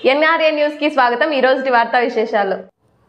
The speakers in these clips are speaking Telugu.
ఎన్ఆర్ఏ న్యూస్ కి స్వాగతం ఈ రోజు వార్తా విశేషాలు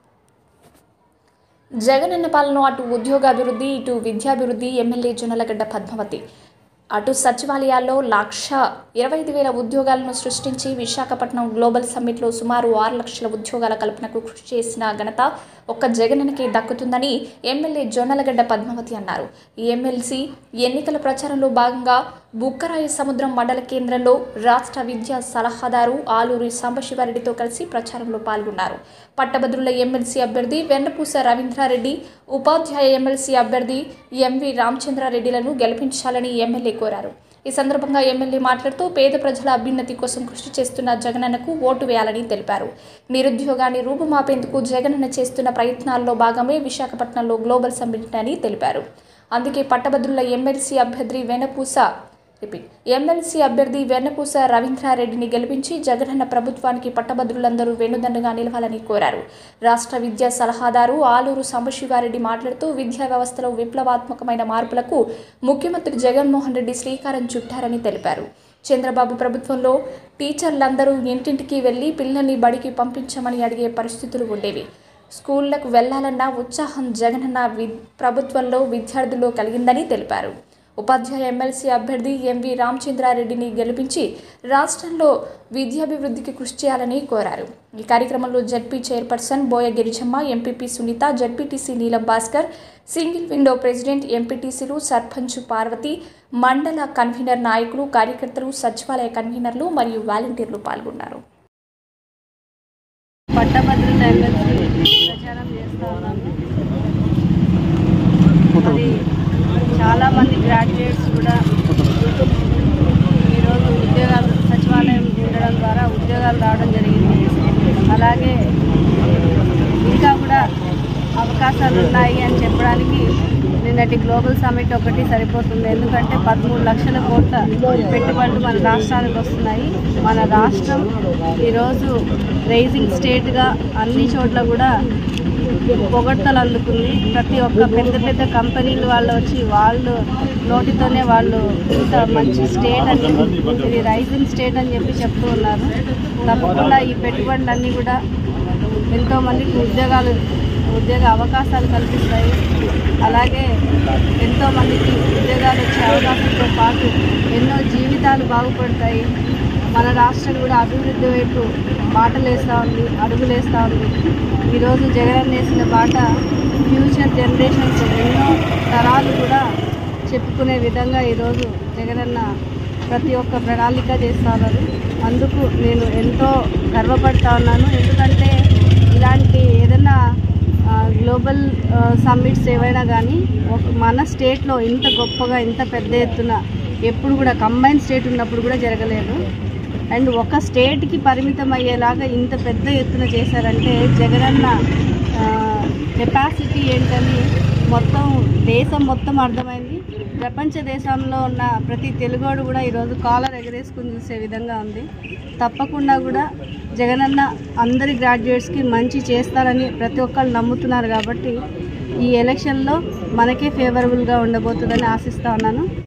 జగనన్న పాలన అటు ఉద్యోగాభివృద్ధి ఇటు విద్యాభివృద్ధి ఎమ్మెల్యే జొన్నలగడ్డ పద్మావతి అటు సచివాలయాల్లో లక్ష ఇరవై ఐదు వేల ఉద్యోగాలను సృష్టించి విశాఖపట్నం గ్లోబల్ సమ్మిట్లో సుమారు ఆరు లక్షల ఉద్యోగాల కల్పనకు కృషి చేసిన ఘనత ఒక్క జగనన్నకే దక్కుతుందని ఎమ్మెల్యే జొన్నలగడ్డ పద్మావతి అన్నారు ఈ ఎమ్మెల్సీ ఎన్నికల ప్రచారంలో భాగంగా బుక్కరాయ సముద్రం మండల కేంద్రంలో రాష్ట్ర విద్యా సలహాదారు ఆలూరి సాంబశివారెడ్డితో కలిసి ప్రచారంలో పాల్గొన్నారు పట్టభద్రుల ఎమ్మెల్సీ అభ్యర్థి వెన్నపూస రవీంద్రారెడ్డి ఉపాధ్యాయ ఎమ్మెల్సీ అభ్యర్థి ఎంవి రామచంద్రారెడ్డిలను గెలిపించాలని ఎమ్మెల్యే కోరారు ఈ సందర్భంగా ఎమ్మెల్యే మాట్లాడుతూ పేద ప్రజల అభ్యున్నతి కోసం కృషి చేస్తున్న జగనన్నకు ఓటు వేయాలని తెలిపారు నిరుద్యోగాన్ని రూపుమాపేందుకు జగనన్న చేస్తున్న ప్రయత్నాల్లో భాగమే విశాఖపట్నంలో గ్లోబల్ సమ్మిట్ అని తెలిపారు అందుకే పట్టభద్రుల ఎమ్మెల్సీ అభ్యర్థి వెనపూస రిపీట్ ఎమ్మెల్సీ అభ్యర్థి వెన్నపూస రవీంద్రారెడ్డిని గెలిపించి జగనన్న ప్రభుత్వానికి పట్టభద్రులందరూ వెన్నుదండుగా నిలవాలని కోరారు రాష్ట్ర విద్యా సలహాదారు ఆలూరు సాంబశివారెడ్డి మాట్లాడుతూ విద్యా వ్యవస్థలో విప్లవాత్మకమైన మార్పులకు ముఖ్యమంత్రి జగన్మోహన్ రెడ్డి శ్రీకారం చుట్టారని తెలిపారు చంద్రబాబు ప్రభుత్వంలో టీచర్లందరూ ఇంటింటికి వెళ్ళి పిల్లల్ని బడికి పంపించమని అడిగే పరిస్థితులు ఉండేవి స్కూళ్లకు వెళ్లాలన్న ఉత్సాహం జగనన్న వి ప్రభుత్వంలో విద్యార్థుల్లో కలిగిందని తెలిపారు ఉపాధ్యాయ ఎమ్మెల్సీ అభ్యర్థి ఎంవి రామచంద్రారెడ్డిని గెలిపించి రాష్ట్రంలో విద్యాభివృద్ధికి కృషి చేయాలని కోరారు ఈ కార్యక్రమంలో ZP chairperson Boya Girijamma MPP Sunitha ZPTC Neelam Bhaskar single window president ఎంపీటీసీలు సర్పంచ్ పార్వతి మండల కన్వీనర్ నాయకులు కార్యకర్తలు సచివాలయ కన్వీనర్లు మరియు వాలంటీర్లు పాల్గొన్నారు పట్టభద్రుల ఎమ్మెల్సీ ప్రచారం చేస్తూ ఉన్నాను మరి చాలామంది గ్రాడ్యుయేట్స్ కూడా ఈరోజు ఉద్యోగాలు సచివాలయం ఉండడం ద్వారా ఉద్యోగాలు రావడం జరిగింది అలాగే ఇంకా కూడా అవకాశాలు ఉన్నాయి అని చెప్పడానికి నిన్నటి గ్లోబల్ సమిట్ ఒకటి సరిపోతుంది ఎందుకంటే పదమూడు లక్షల కోట్ల పెట్టుబడులు మన రాష్ట్రానికి వస్తున్నాయి మన రాష్ట్రం ఈరోజు రైజింగ్ స్టేట్గా అన్ని చోట్ల కూడా పొగడ్తలు అందుకుంది ప్రతి ఒక్క పెద్ద పెద్ద కంపెనీలు వాళ్ళు వచ్చి వాళ్ళు నోటితోనే వాళ్ళు ఇంత మంచి స్టేట్ అని ఇది రైజింగ్ స్టేట్ అని చెప్పి చెప్తూ ఉన్నారు తప్పకుండా ఈ పెట్టుబడులన్నీ కూడా ఎంతో మందికి ఉద్యోగాలు ఉద్యోగ అవకాశాలు కల్పిస్తాయి అలాగే ఎంతో మందికి ఉద్యోగాలు వచ్చే అవకాశంతో పాటు ఎన్నో జీవితాలు బాగుపడతాయి మన రాష్ట్రం కూడా అభివృద్ధి వైపు బాటలు వేస్తూ ఉంది అడుగులు వేస్తూ ఉంది ఈరోజు జగన్ వేసిన బాట ఫ్యూచర్ జనరేషన్స్ ఎన్నో తరాలు కూడా చెప్పుకునే విధంగా ఈరోజు జగనన్న ప్రతి ఒక్క ప్రణాళిక చేస్తూ ఉన్నారు అందుకు నేను ఎంతో గర్వపడతా ఉన్నాను ఎందుకంటే ఇలాంటి ఏదైనా ఆ, గ్లోబల్ ఆ, సమ్మిట్స్ ఏవైనా కానీ ఒక మన స్టేట్లో ఇంత గొప్పగా ఇంత పెద్ద ఎత్తున ఎప్పుడు కూడా కంబైన్ స్టేట్ ఉన్నప్పుడు కూడా జరగలేదు అండ్ ఒక స్టేట్కి పరిమితం అయ్యేలాగా ఇంత పెద్ద ఎత్తున చేశారంటే జగనన్న కెపాసిటీ ఏంటని మొత్తం దేశం మొత్తం అర్థమైంది ప్రపంచ దేశంలో ఉన్న ప్రతి తెలుగోడు కూడా ఈరోజు కాలర్ ఎగరేసుకుని చూసే విధంగా ఉంది తప్పకుండా కూడా జగనన్న అందరి గ్రాడ్యుయేట్స్కి మంచి చేస్తారని ప్రతి ఒక్కరు నమ్ముతున్నారు కాబట్టి ఈ ఎలక్షన్లో మనకే ఫేవరబుల్గా ఉండబోతుందని ఆశిస్తా ఉన్నాను